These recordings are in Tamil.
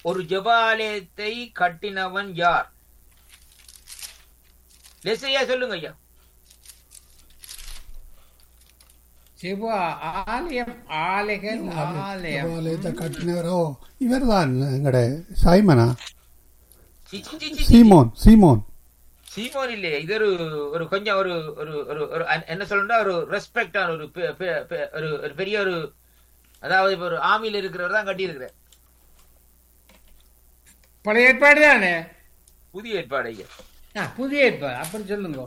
ஒரு ஜெபாலயத்தை கட்டினவன் யார் லெசையா சொல்லுங்க ஐயா சிவ ஆலயம் ஆலயங்கள் ஆலயம் தேவாலயத்தை கட்டினவரோ இவர் தான் எங்கட சைமனா சி, சி, சி, சி, சி. சீமோன் சீமோன் சீமோன் இல்லையே இது ஒரு ஒரு கொஞ்சம் ஒரு ஒரு ஒரு ஒரு அன்- என்ன சொல்லணும்னா ஒரு ரெஸ்பெக்டான ஒரு பெ- பெ- பெ- ஒரு ஒரு பெரிய ஒரு அதாவது இப்ப ஒரு ஆமியில் இருக்கிறவர் தான் கட்டி இருக்கிறார் பழைய ஏற்பாடு தானே புதிய ஏற்பாடு ஐயா ஆ, புதிய ஏற்பாடு அப்படி சொல்லுங்க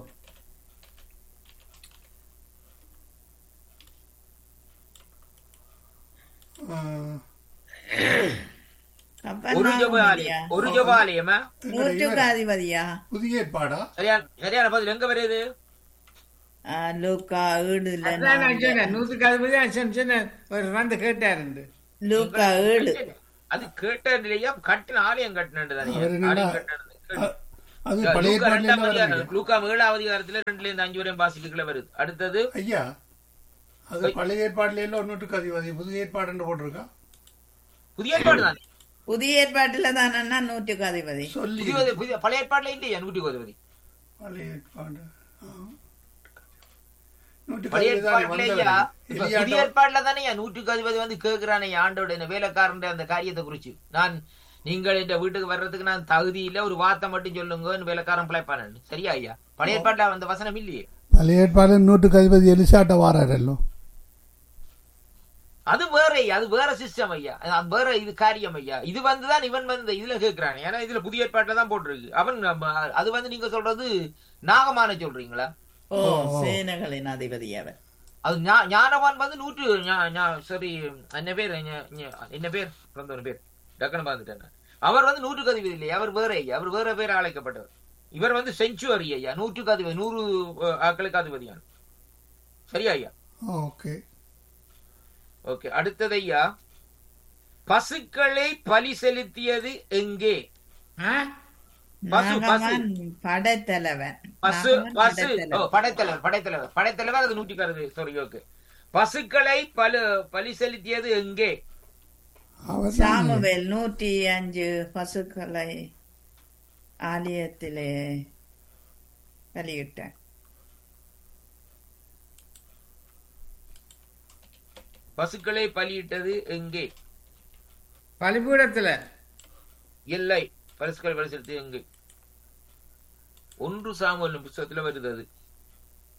ஒரு ஜபாலயம் ஒரு ஜபாலயமா நூற்றுக்கு அதிபதியா புதிய ஏற்பாடா சரியான சரியான பதில் எங்க வருது ஆ, லூக்கா ஈடுல அதான் நான் சொன்னேன் நூற்றுக்கு அதிபதி தான் சொன்ன- சொன்னேன். ஒரு வந்து கேட்டாரு லூக்கா ஏழு அது கேட்ட இல்லையா கட்டின ஆலயம் கட்டினது தானே அவர் என்னடா, ஆலயம் கட்டினது. அ- அது பழைய லூக்கா ஏற்பாடுல ரெண்டாம் எல்லாம் அதிகாரம் வருது. லூக்கா ஏழாவது அதிகாரத்துல ரெண்டுல இருந்து அஞ்சு வரையும் வாசிக்கல வருது அடுத்தது ஐயா அது பழைய ஏற்பாடுல எல்லாம் ஒன்றுக்கு அதிபதி புதிய ஏற்பாடுன்னு போட்டிருக்கா புதிய ஏற்பாடு தானே புதிய ஏற்பாட்டுல தானே நூற்றுக்கு அதிபதி சொல்லி புதிய புதிய பழைய ஏற்பாடுல இல்லையா நூற்றி கோதுபதி பழைய ஏற்பாடு ஆ. நூற்றுக்கு பழைய அதிபதி தானே ஏற்பாடுல வந்தவர். ஐயா இப்ப புதிய எலியாண்டவர். ஏற்பாடுல தானே நூற்றுக்கு அதிபதி வந்து கேட்கிறானே ஆண்டோட இந்த வேலைக்காரன் அந்த காரியத்தை குறிச்சு நான் நீங்கள் இந்த வீட்டுக்கு வர்றதுக்கு நான் தகுதி இல்ல ஒரு வார்த்தை மட்டும் சொல்லுங்க வேலைக்காரன் பிழைப்பானு சரியா ஐயா பழைய ஏற்பாடுல அந்த வசனம் இல்லையே பழைய ஏற்பாடு நூற்றுக்கு அதிபதி எலிசாட்ட வாராரல்லோ அது வேற ஐயா அது வேற சிஸ்டம் ஐயா அது வேற இது காரியம் ஐயா இது வந்துதான் இவன் வந்து இதுல கேட்கிறான் ஏன்னா இதுல புதிய ஏற்பாட்டுல தான் போட்டிருக்கு அவன் நம்ம- அது வந்து நீங்க சொல்றது நாகமான சொல்றீங்களா ஓ சேனைகளின் அதிபதி அவர் அது ஞா- ஞானவான் வந்து நூற்று ஞா- ஞா- சரி என்ன பேர் ஞ- ஞ- என்ன பேர் பிறந்தவன் பேர் டக்குன்னு பார்த்துட்டேன் அவர் வந்து நூற்றுக்கு அதிபதி இல்லை அவர் வேற ஐயா அவர் வேற பேர் அழைக்கப்பட்டவர் இவர் வந்து செஞ்சுவரி ஐயா நூற்றுக்கு அதிபதி நூறு அஹ், ஆட்களுக்கு அதிபதியான சரியா ஐயா ஓகே ஓகே அடுத்தது ஐயா பசுக்களை பலி செலுத்தியது எங்கே பசு, பசு. நாகமான் படைத்தலைவன் பசு நாகமான் பசு ஓ படைத்தலைவன். படைத்தலைவர் படைத்தலைவர் படைத்தலைவர் அது நூற்றி கருது சாரி ஓகே பசுக்களை பலு பலி செலுத்தியது எங்கே அவர் தான் சாமுவேல் நூற்றி அஞ்சு பசுக்களை ஆலயத்திலே வெளியிட்டார் பசுக்களை பலியிட்டது எங்கே பலிபீடத்துல இல்லை பரிசுகள் பலி செலுத்தியது எங்கே ஒன்று சாமுவேல் புஸ்தகத்துல வருது அது